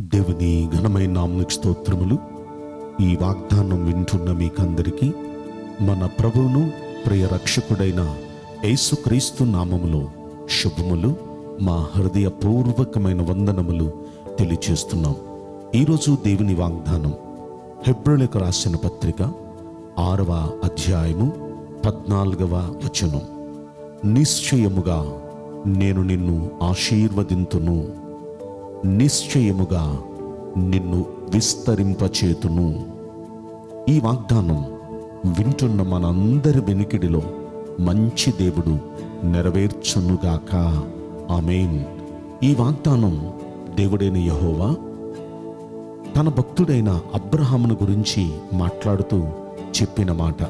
దేవుని ఘనమైన నామనికి స్తోత్రములు ఈ వాగ్దానం వింటున్న మీకందరికీ మన ప్రభువును ప్రియ రక్షకుడైన యేసుక్రీస్తు నామములో శుభములు మా హృదయపూర్వకమైన వందనములు తెలియచేస్తున్నాం ఈరోజు దేవుని వాగ్దానం హెబ్రోలకు రాసిన పత్రిక ఆరవ అధ్యాయము పద్నాలుగవ వచనం నిశ్చయముగా నేను నిన్ను ఆశీర్వదింతును నిశ్చయముగా నిన్ను విస్తరింపచేతును ఈ వాగ్దానం వింటున్న మనందరి వెనుకిడిలో మంచి దేవుడు నెరవేర్చునుగాక ఆమెన్ ఈ వాగ్దానం దేవుడైన యహోవా తన భక్తుడైన అబ్రహామును గురించి మాట్లాడుతూ చెప్పిన మాట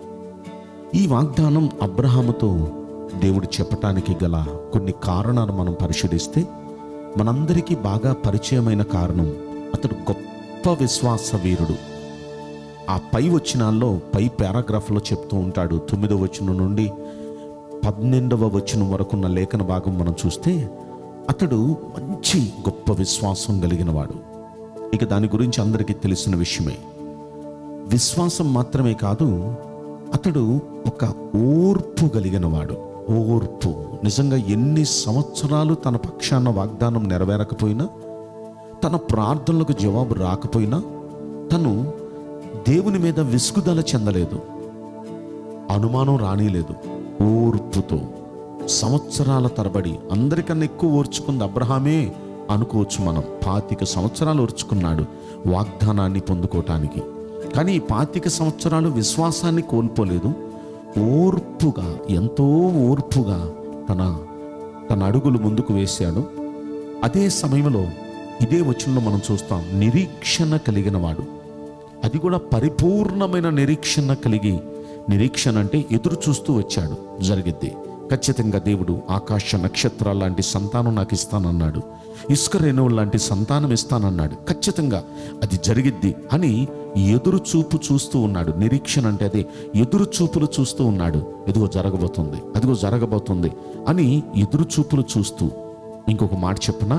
ఈ వాగ్దానం అబ్రహాముతో దేవుడు చెప్పటానికి గల కొన్ని కారణాలు మనం పరిశీలిస్తే మనందరికీ బాగా పరిచయమైన కారణం అతడు గొప్ప విశ్వాస వీరుడు ఆ పై వచనాల్లో పై పారాగ్రాఫ్లో చెప్తూ ఉంటాడు తొమ్మిదవ వచనం నుండి పన్నెండవ వచనం వరకున్న లేఖన భాగం మనం చూస్తే అతడు మంచి గొప్ప విశ్వాసం కలిగిన వాడు ఇక దాని గురించి అందరికీ తెలిసిన విషయమే విశ్వాసం మాత్రమే కాదు అతడు ఒక ఓర్పు కలిగిన వాడు ఓర్పు నిజంగా ఎన్ని సంవత్సరాలు తన పక్షాన వాగ్దానం నెరవేరకపోయినా తన ప్రార్థనలకు జవాబు రాకపోయినా తను దేవుని మీద విసుగుదల చెందలేదు అనుమానం రానిలేదు ఓర్పుతో సంవత్సరాల తరబడి అందరికన్నా ఎక్కువ ఓర్చుకుంది అబ్రహామే అనుకోవచ్చు మనం పాతిక సంవత్సరాలు ఓర్చుకున్నాడు వాగ్దానాన్ని పొందుకోవటానికి కానీ ఈ పాతిక సంవత్సరాలు విశ్వాసాన్ని కోల్పోలేదు ఓర్పుగా ఎంతో ఓర్పుగా తన తన అడుగులు ముందుకు వేశాడు అదే సమయంలో ఇదే వచనంలో మనం చూస్తాం నిరీక్షణ కలిగిన వాడు అది కూడా పరిపూర్ణమైన నిరీక్షణ కలిగి నిరీక్షణ అంటే ఎదురు చూస్తూ వచ్చాడు జరిగిద్ది ఖచ్చితంగా దేవుడు ఆకాశ నక్షత్రాల లాంటి సంతానం నాకు ఇస్తానన్నాడు ఇసుక రేణువులు లాంటి సంతానం ఇస్తానన్నాడు ఖచ్చితంగా అది జరిగిద్ది అని ఎదురు చూపు చూస్తూ ఉన్నాడు నిరీక్షణ అంటే అదే ఎదురు చూపులు చూస్తూ ఉన్నాడు ఇదిగో జరగబోతుంది అదిగో జరగబోతుంది అని ఎదురు చూపులు చూస్తూ ఇంకొక మాట చెప్పనా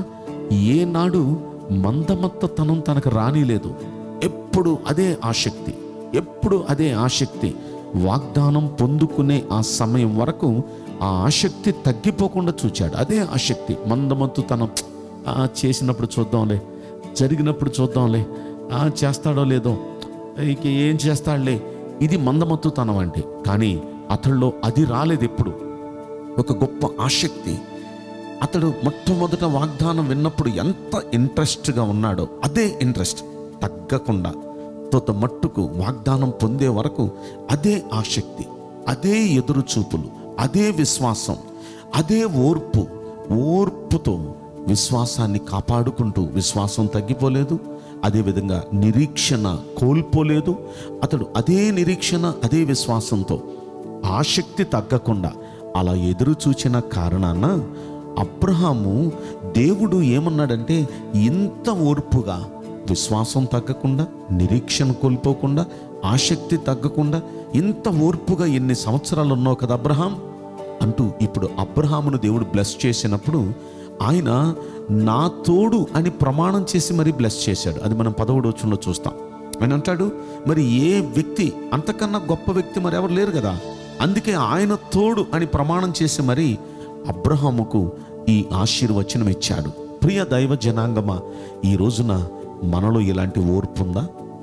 ఏనాడు మందమత్తతనం తనకు రానిలేదు ఎప్పుడు అదే ఆసక్తి ఎప్పుడు అదే ఆసక్తి వాగ్దానం పొందుకునే ఆ సమయం వరకు ఆ ఆసక్తి తగ్గిపోకుండా చూచాడు అదే ఆసక్తి మందమత్తుతనం ఆ, చేసినప్పుడు చూద్దాంలే జరిగినప్పుడు చూద్దాంలే ఆ, చేస్తాడో లేదో ఇక ఏం చేస్తాడులే ఇది మందమత్తుతనం అంటే కానీ అతడిలో అది రాలేదు ఎప్పుడు ఒక గొప్ప ఆసక్తి అతడు మొట్టమొదట వాగ్దానం విన్నప్పుడు ఎంత ఇంట్రెస్ట్గా ఉన్నాడో అదే ఇంట్రెస్ట్ తగ్గకుండా తొత మట్టుకు వాగ్దానం పొందే వరకు అదే ఆసక్తి అదే ఎదురు చూపులు అదే విశ్వాసం అదే ఓర్పు ఓర్పుతో విశ్వాసాన్ని కాపాడుకుంటూ విశ్వాసం తగ్గిపోలేదు అదేవిధంగా నిరీక్షణ కోల్పోలేదు అతడు అదే నిరీక్షణ అదే విశ్వాసంతో ఆసక్తి తగ్గకుండా అలా ఎదురు చూచిన కారణాన అబ్రహాము దేవుడు ఏమన్నాడంటే ఇంత ఓర్పుగా విశ్వాసం తగ్గకుండా నిరీక్షణ కోల్పోకుండా ఆసక్తి తగ్గకుండా ఇంత ఓర్పుగా ఎన్ని సంవత్సరాలు ఉన్నావు కదా అబ్రహాం అంటూ ఇప్పుడు అబ్రహామును దేవుడు బ్లెస్ చేసినప్పుడు ఆయన నా తోడు అని ప్రమాణం చేసి మరీ బ్లెస్ చేశాడు అది మనం పదవుడు వచ్చంలో చూస్తాం ఆయన అంటాడు మరి ఏ వ్యక్తి అంతకన్నా గొప్ప వ్యక్తి మరి ఎవరు లేరు కదా అందుకే ఆయన తోడు అని ప్రమాణం చేసి మరి అబ్రహాముకు ఈ ఆశీర్వచనం ఇచ్చాడు ప్రియ దైవ జనాంగమా ఈ రోజున మనలో ఇలాంటి ఓర్పు ఉందా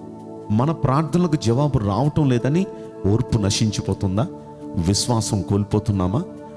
మన ప్రార్థనలకు జవాబు రావటం లేదని ఓర్పు నశించిపోతుందా విశ్వాసం కోల్పోతున్నామా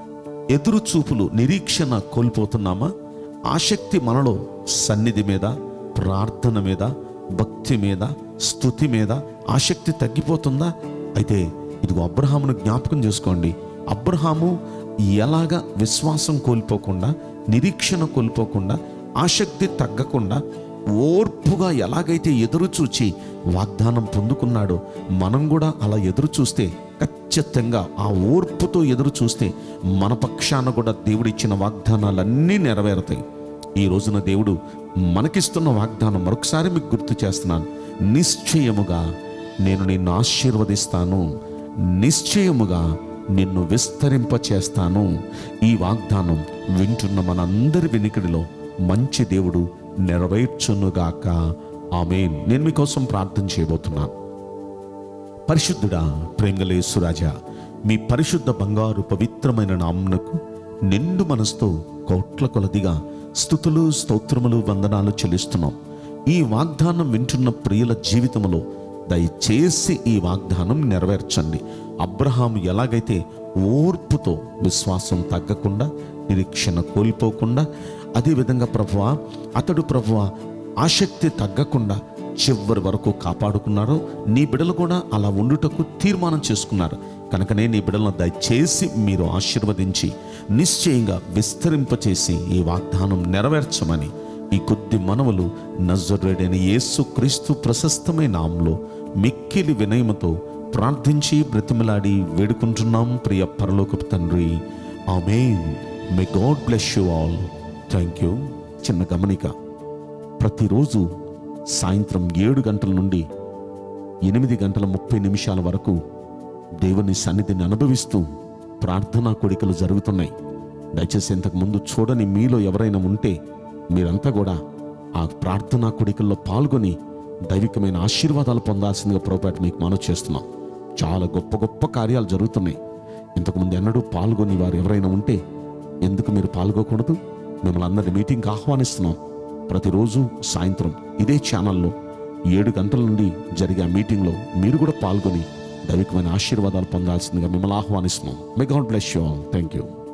ఎదురు చూపులు నిరీక్షణ కోల్పోతున్నామా ఆసక్తి మనలో సన్నిధి మీద ప్రార్థన మీద భక్తి మీద స్థుతి మీద ఆసక్తి తగ్గిపోతుందా అయితే ఇదిగో అబ్రహామును జ్ఞాపకం చేసుకోండి అబ్రహాము ఎలాగ విశ్వాసం కోల్పోకుండా నిరీక్షణ కోల్పోకుండా ఆసక్తి తగ్గకుండా ఓర్పుగా ఎలాగైతే ఎదురు చూచి వాగ్దానం పొందుకున్నాడో మనం కూడా అలా ఎదురు చూస్తే ఖచ్చితంగా ఆ ఓర్పుతో ఎదురు చూస్తే మన పక్షాన కూడా దేవుడిచ్చిన వాగ్దానాలన్నీ నెరవేరుతాయి ఈ రోజున దేవుడు మనకిస్తున్న వాగ్దానం మరొకసారి మీకు గుర్తు చేస్తున్నాను నిశ్చయముగా నేను నిన్ను ఆశీర్వదిస్తాను నిశ్చయముగా నిన్ను విస్తరింప చేస్తాను ఈ వాగ్దానం వింటున్న మనందరి వెనుకడిలో మంచి దేవుడు నెరవేర్చునుగాక ఆమెన్ నేను మీకోసం ప్రార్థన చేయబోతున్నాను పరిశుద్ధుడా ప్రేమలేసురాజా మీ పరిశుద్ధ బంగారు పవిత్రమైన నామునకు నిండు మనసుతో కోట్ల కొలదిగా స్థుతులు స్తోత్రములు వందనాలు చెల్లిస్తున్నాం ఈ వాగ్దానం వింటున్న ప్రియుల జీవితంలో దయచేసి ఈ వాగ్దానం నెరవేర్చండి అబ్రహాం ఎలాగైతే ఓర్పుతో విశ్వాసం తగ్గకుండా నిరీక్షణ కోల్పోకుండా అదేవిధంగా ప్రభువా అతడు ప్రభువా ఆసక్తి తగ్గకుండా చివరి వరకు కాపాడుకున్నారో నీ బిడలు కూడా అలా ఉండుటకు తీర్మానం చేసుకున్నారు కనుకనే నీ బిడలను దయచేసి మీరు ఆశీర్వదించి నిశ్చయంగా విస్తరింపచేసి ఈ వాగ్దానం నెరవేర్చమని ఈ కొద్ది మనవులు నజరుడైన యేసు క్రీస్తు ప్రశస్తమైన నామంలో మిక్కిలి వినయముతో ప్రార్థించి బ్రతిమలాడి వేడుకుంటున్నాం ప్రియ పరలోకపు తండ్రి amen may God bless you all thank you చిన్న గమనిక ప్రతిరోజు సాయంత్రం ఏడు గంటల నుండి ఎనిమిది గంటల ముప్పై నిమిషాల వరకు దేవుని సన్నిధిని అనుభవిస్తూ ప్రార్థనా కోడికలు జరుగుతున్నాయి దయచేసి ఇంతకు ముందు చూడని మీలో ఎవరైనా ఉంటే మీరంతా కూడా ఆ ప్రార్థనా కోడికల్లో పాల్గొని దైవికమైన ఆశీర్వాదాలు పొందాల్సిందిగా ప్రోపేట మీకు మనవి చేస్తున్నాం చాలా గొప్ప గొప్ప కార్యాలు జరుగుతున్నాయి ఇంతకుముందు ఎన్నడూ పాల్గొని వారు ఎవరైనా ఉంటే ఎందుకు మీరు పాల్గొకూడదు మిమ్మల్ని అందరి మీటింగ్కి ఆహ్వానిస్తున్నాం ప్రతిరోజు సాయంత్రం ఇదే ఛానల్లో ఏడు గంటల నుండి జరిగే ఆ మీటింగ్లో మీరు కూడా పాల్గొని దైవికమైన ఆశీర్వాదాలు పొందాల్సిందిగా మిమ్మల్ని ఆహ్వానిస్తున్నాం may God bless you all thank you